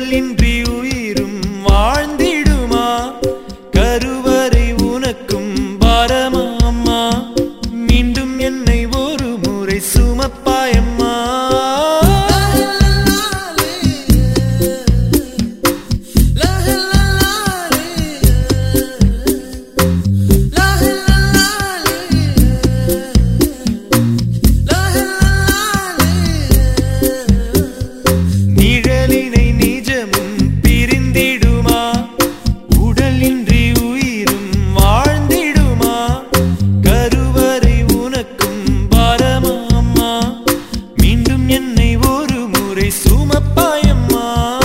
உடலின்றி உயிரும் வாழ்ந்திடுமா கருவறை உனக்கும் பாரமா அம்மா மீண்டும் என்னை ஒரு முறை சுமப்பாயம்மா நிழலினை நிஜமும் பிரிந்திடுமா உடலின்றி உயிரும் வாழ்ந்திடுமா கருவறை உனக்கும் பாரமா அம்மா மீண்டும் என்னை ஒரு முறை சுமப்பாயம்மா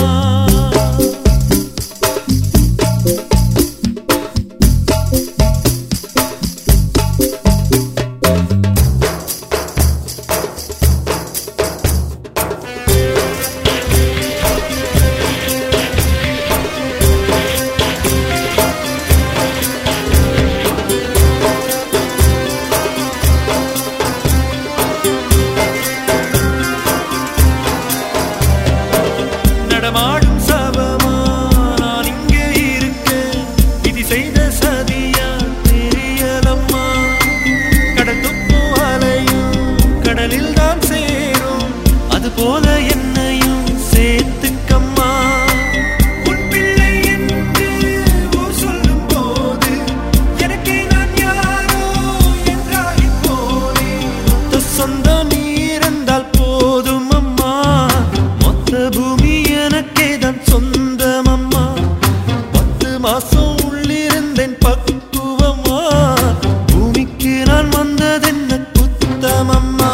நடமாடும் சபமா நான் இங்கே இருக்கேன் விதி செய்த சதியா தெரியலம்மா கடல் துப்பும் அலையும் கடலில் தான் சேரும் அது போல என்னையும் சேர்த்துக்கம்மா உன் பிள்ளை என்று ஊர் சொல்லும் போது எனக்கே நான் யாரோ என்றாகி போனேன் மொத்த சொந்தம் நீ இருந்தால் போதும் அம்மா மொத்த பூமி எனக்கே தான் சொந்தம் அம்மா பத்து மாசம் உள்ளிருந்தேன் பக்குவமா பூமிக்கு நான் வந்ததென்ன குத்தமம்மா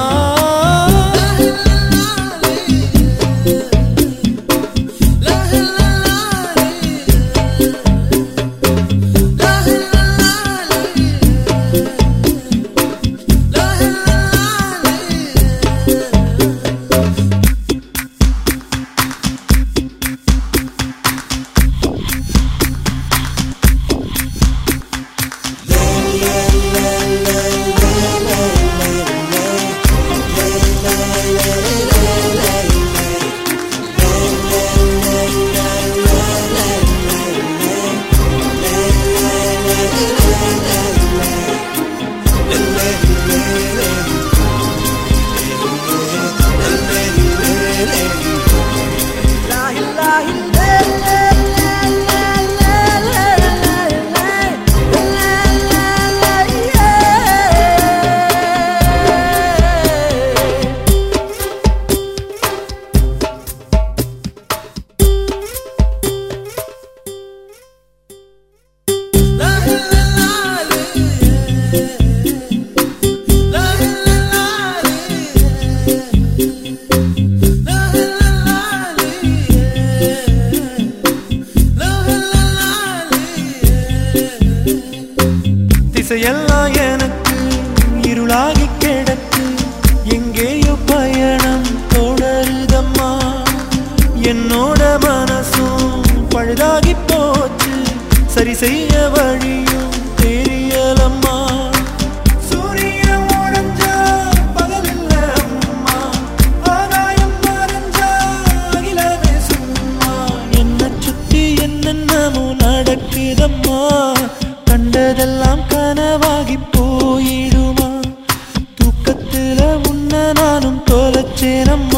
திசையெல்லாம் எனக்கு இருளாகி கிடக்கு எங்கேயோ பயணம் தொடருதம்மா என்னோட மனசும் பழுதாகி போச்சு சரி செய்ய வழியும் தெரியலம்மா சூரியன் உடைஞ்சா பகலில்ல அம்மா ஆகாயம் மறைஞ்சா அகிலமே சும்மா என்ன சுத்தி என்னென்னமோ நடக்குதம்மா கண்டதெல்லாம் கனவாகி போயிடுமா தூக்கத்துல உன்ன நானும் தொலைச்சேனம்மா